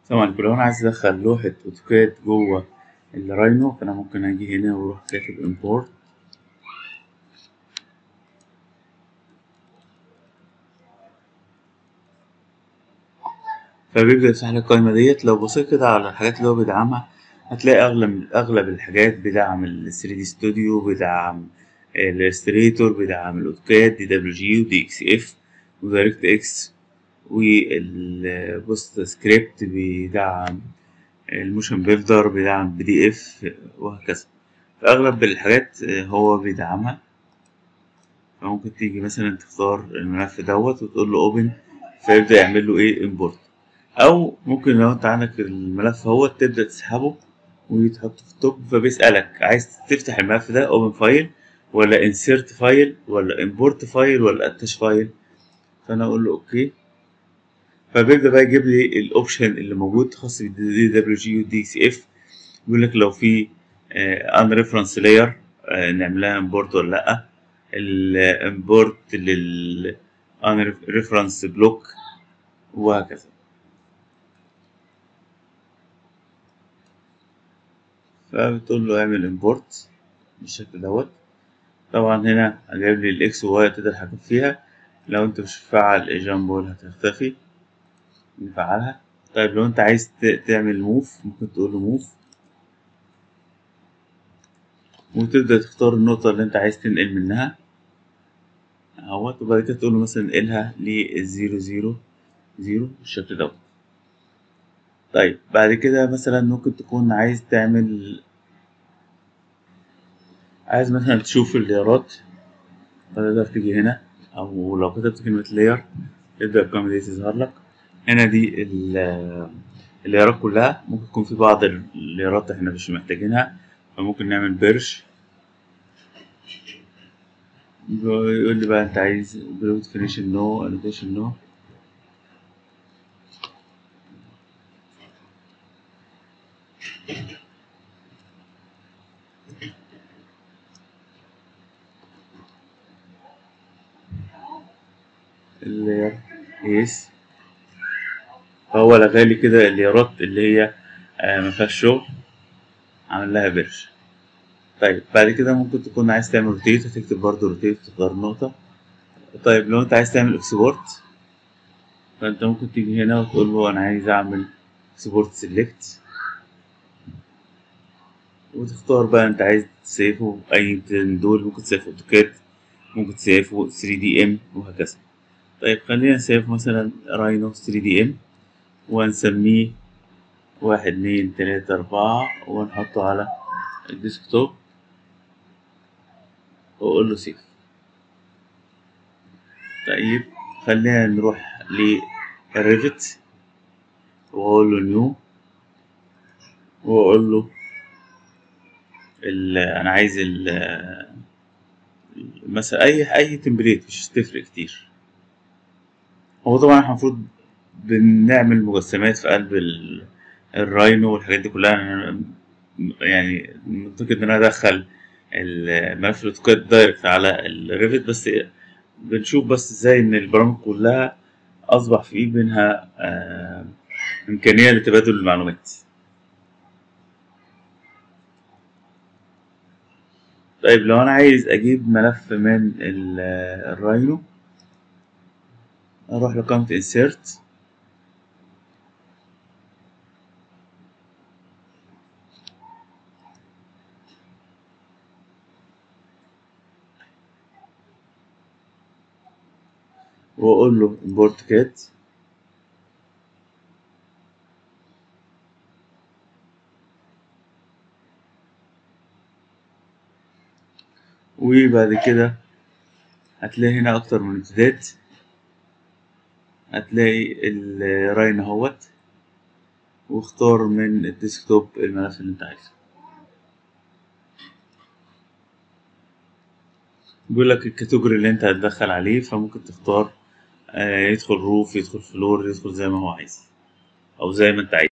طبعا لو انا عايز ادخل لوحة اوتوكاد جوه الراينو فانا ممكن اجي هنا واروح كاتب import فبيبدأ يفتح لك القايمة ديت لو بصيت كده على الحاجات اللي هو بيدعمها هتلاقي أغلب أغلب الحاجات بدعم ال 3 دي ستوديو بدعم الإلستريتور بدعم الأوتوكاد دي دبليو جي ودي إكس إف ودايركت إكس والبوست سكريبت بيدعم الموشن بيلدر بيدعم بي دي إف وهكذا فأغلب الحاجات هو بيدعمها فممكن تيجي مثلا تختار الملف دوت وتقول له اوبن فيبدأ يعمل له ايه امبورت او ممكن لو انت عندك الملف هو تبدأ تسحبه وتحطه في التوب فبيسألك عايز تفتح الملف ده اوبن فايل ولا انسيرت فايل ولا امبورت فايل ولا اتش فايل فانا اقول له اوكي فبيبدأ بقى يجيب لي الاوبشن اللي موجود خاص بالدي دبليو جي ودي سي اف بيقول لك لو في ان ريفرنس لاير نعملها امبورت ولا لا الامبورت لل ريفرنس بلوك وهكذا فبتقول له اعمل امبورت بالشكل دوت طبعا هنا جايب لي الاكس وواي تقدر تتحكم فيها لو انت مش مفعل الجامبول هتختفي نفعلها طيب لو انت عايز تعمل موف ممكن تقول له موف وتبدأ تختار النقطة اللي انت عايز تنقل منها اهوت وبعد كده تقول له مثلا انقلها للزيرو زيرو زيرو بالشكل دوت طيب بعد كده مثلا ممكن تكون عايز تعمل عايز مثلا تشوف الليرات فتقدر تيجي هنا او لو كتبت كلمة لير تبدأ القائمة دي تظهر لك هنا دي الليرات كلها ممكن يكون في بعض الليرات احنا مش محتاجينها فممكن نعمل بيرش يقول لي بقى انت عايز بلوت فينيشن نو انوتيشن نو اللير يس فهو لغالي كده الليرات اللي هي آه مفيهاش شغل عامل لها بيرش طيب بعد كده ممكن تكون عايز تعمل روتيت هتكتب برضه روتيت تختار نقطة طيب لو انت عايز تعمل اكسبورت فانت ممكن تيجي هنا وتقول له انا عايز اعمل اكسبورت سيلكت وتختار بقى انت عايز تسيفه اي من دول ممكن تسيفه اوتوكاد ممكن تسيفه 3 دي ام وهكذا طيب خلينا نسيف مثلا راينو 3 دي ام ونسميه واحد اتنين تلاتة أربعة ونحطه على الديسكتوب وأقول له سيف طيب خلينا نروح للريفت وأقول له نيو وأقول له أنا عايز ال مثلا أي أي تمبليت مش هتفرق كتير هو طبعا احنا المفروض بنعمل مجسمات في قلب الراينو والحاجات دي كلها أنا يعني منطقي ان انا ادخل الملف الاوتوكاد دايركت على الريفت بس بنشوف بس ازاي ان البرامج كلها اصبح في بينها آه امكانيه لتبادل المعلومات طيب لو انا عايز اجيب ملف من الراينو اروح لقائمه insert واقول له import cat وبعد كده هتلاقي هنا اكتر من امتداد هتلاقي الراين اهوت واختار من الديسكتوب الملف اللي انت عايزه بيقول لك الكاتيجوري اللي انت هتدخل عليه فممكن تختار يدخل روف يدخل فلور يدخل زي ما هو عايز او زي ما انت عايز